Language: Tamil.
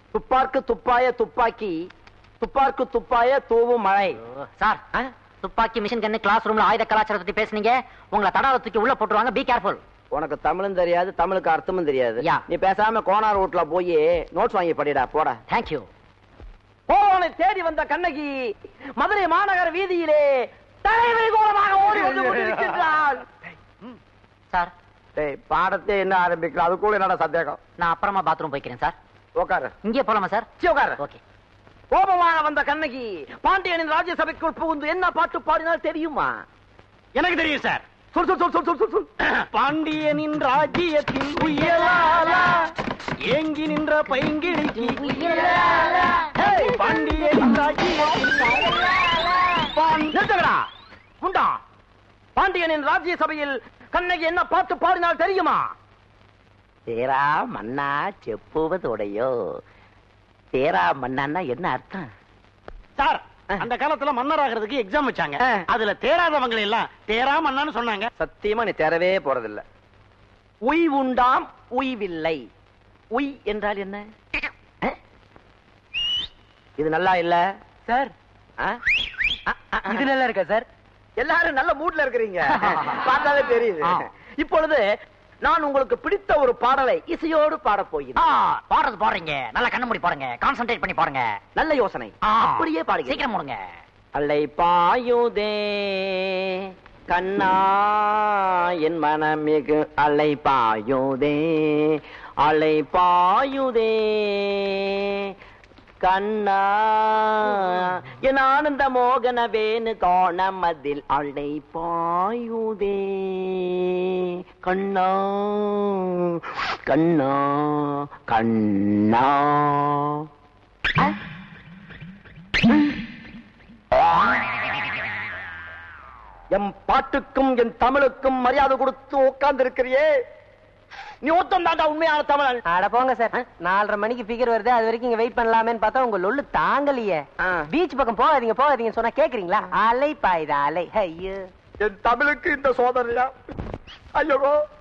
துப்பார்க்கு துப்பாய துப்பாக்கி துப்பார்க்கு துப்பாய தூவும் மழை சார் துப்பாக்கி மிஷின் கன்னு கிளாஸ் ரூம்ல ஆயுத கலாச்சாரத்தை பத்தி பேசுனீங்க உங்களை தடாவை தூக்கி உள்ள போட்டுருவாங்க பி கேர்ஃபுல் உனக்கு தமிழும் தெரியாது தமிழுக்கு அர்த்தமும் தெரியாது யா. நீ பேசாம கோனார் ரோட்ல போய் நோட்ஸ் வாங்கி படிடா போடா தேங்க்யூ போவனை தேடி வந்த கண்ணகி மதுரை மாநகர வீதியிலே தலைவரி கோலமாக ஓடி வந்து கொண்டிருக்கின்றாள் சார் டேய் பாடத்தை என்ன ஆரம்பிக்கலாம் அதுக்குள்ள என்னடா சந்தேகம் நான் அப்புறமா பாத்ரூம் போய்க்கிறேன் சார் உட்காரு இங்கே போலாமா சார் சீ, உட்காரு ஓகே கோபமாக வந்த கண்ணகி பாண்டியனின் ராஜ்யசபைக்குள் புகுந்து என்ன பாட்டு பாடினால் தெரியுமா எனக்கு தெரியும் சார் சொல் சொல் சொல் சொல் சொல் சொல் சொல் பாண்டியனின் ராஜ்யத்தின் உயலாலா ஏங்கி நின்ற பைங்கிழிக்கு ஹேய், பாண்டியனின் ராஜ்யத்தின் பாண்டி- நிறுத்துங்கடா முண்டா பாண்டியனின் ராஜ்யசபையில் கண்ணகி என்ன பாட்டு பாடினால் தெரியுமா தேரா மன்னா செப்புவதோடையோ தேரா மன்னான்னா என்ன அர்த்தம் சார் அந்த காலத்துல மன்னர் ஆகிறதுக்கு எக்ஸாம் வச்சாங்க ஆ. அதுல தேராதவங்களை எல்லாம் தேரா மன்னான்னு சொன்னாங்க சத்தியமா நீ தேரவே போறதில்ல உய் உண்டாம் உய்வில்லை உய் என்றால் என்ன அஹ்? இது நல்லா இல்ல சார் இது நல்லா இருக்கா சார் எல்லாரும் நல்ல மூட்ல இருக்கிறீங்க பார்த்தாலே தெரியுது ஆ. இப்பொழுது நான் உங்களுக்கு பிடித்த ஒரு பாடலை இசையோடு பாடப் போகிறேன் பாடுறது பாடுறீங்க நல்லா கண்ணு மூடி பாருங்க கான்சென்ட்ரேட் பண்ணி பாருங்க நல்ல யோசனை ஆ. அப்படியே பாடுங்க சீக்கிரம் மூடுங்க அலை பாயுதே கண்ணா என் மனமிகு அலை பாயுதே அலை பாயுதே கண்ணா என் ஆனந்த மோகன வேணு கோணமதில் அலை பாயுதே கண்ணா கண்ணா கண்ணா அஹ்? எம் பாட்டுக்கும் என் தமிழுக்கும் மரியாதை கொடுத்து உட்கார்ந்து இருக்கிறியே நீ ஒத்தம் தாண்டா உண்மையான தமிழன் அட போங்க சார் நாலரை மணிக்கு ஃபிகர் வருது அது வரைக்கும் இங்க வெயிட் பண்ணலாமேன்னு பார்த்தா உங்க லொல்லு தாங்கலையே ஆ. பீச் பக்கம் போகாதீங்க போகாதீங்க சொன்னா கேக்குறீங்களா அலை பாயுதா அலை ஐயோ என் தமிழுக்கு இந்த சோதனையா ஐயோ